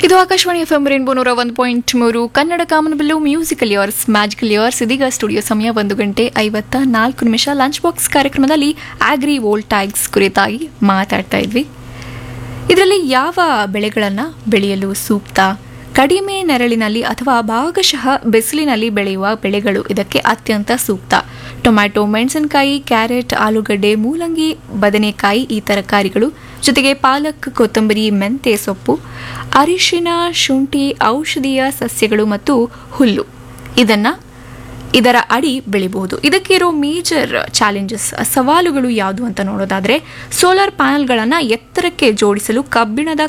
ಇದು Akashvani F M rainbow ನೂರ ಒಂದು ಪಾಯಿಂಟ್ ಮೂರು ಕನ್ನಡ ಕಾಮನಬಿಲ್ಲು ಮ್ಯೂಸಿಕಲ್ ಇಯರ್ಸ್ ಮ್ಯಾಜಿಕಲ್ ಇಯರ್ಸ್ ಇದೀಗ ಸ್ಟುಡಿಯೋ ಸಮಯ ಒಂದು ಗಂಟೆ ಐವತ್ತ ನಾಲ್ಕು ನಿಮಿಷ ಲಂಚ್ ಬಾಕ್ಸ್ ಕಾರ್ಯಕ್ರಮದಲ್ಲಿ ಆಗ್ರಿ ವೋಲ್ಟಾಗ್ಸ್ ಕುರಿತಾಗಿ ಮಾತಾಡ್ತಾ ಇದ್ವಿ ಇದರಲ್ಲಿ ಯಾವ ಬೆಳೆಗಳನ್ನು ಬೆಳೆಯಲು ಸೂಕ್ತ ಕಡಿಮೆ ನೆರಳಿನಲ್ಲಿ ಅಥವಾ ಭಾಗಶಃ ಬಿಸಿಲಿನಲ್ಲಿ ಬೆಳೆಯುವ ಬೆಳೆಗಳು ಇದಕ್ಕೆ ಅತ್ಯಂತ ಸೂಕ್ತ ಟೊಮ್ಯಾಟೊ ಮೆಣಸಿನಕಾಯಿ ಕ್ಯಾರೆಟ್ ಆಲೂಗಡ್ಡೆ ಮೂಲಂಗಿ ಬದನೆಕಾಯಿ ಈ ತರಕಾರಿಗಳು ಜೊತೆಗೆ ಪಾಲಕ್ ಕೊತ್ತಂಬರಿ ಮೆಂತೆ ಸೊಪ್ಪು ಅರಿಶಿನ ಶುಂಠಿ ಔಷಧೀಯ ಸಸ್ಯಗಳು ಮತ್ತು ಹುಲ್ಲು ಇದನ್ನ ಇದರ ಅಡಿ ಬೆಳಿಬಹುದು ಇದಕ್ಕೆ ಇರೋ ಮೇಜರ್ ಚಾಲೆಂಜಸ್ ಸವಾಲುಗಳು ಯಾವುದು ಅಂತ ನೋಡೋದಾದ್ರೆ ಸೋಲಾರ್ ಪ್ಯಾನೆಲ್ಗಳನ್ನು ಎತ್ತರಕ್ಕೆ ಜೋಡಿಸಲು ಕಬ್ಬಿಣದ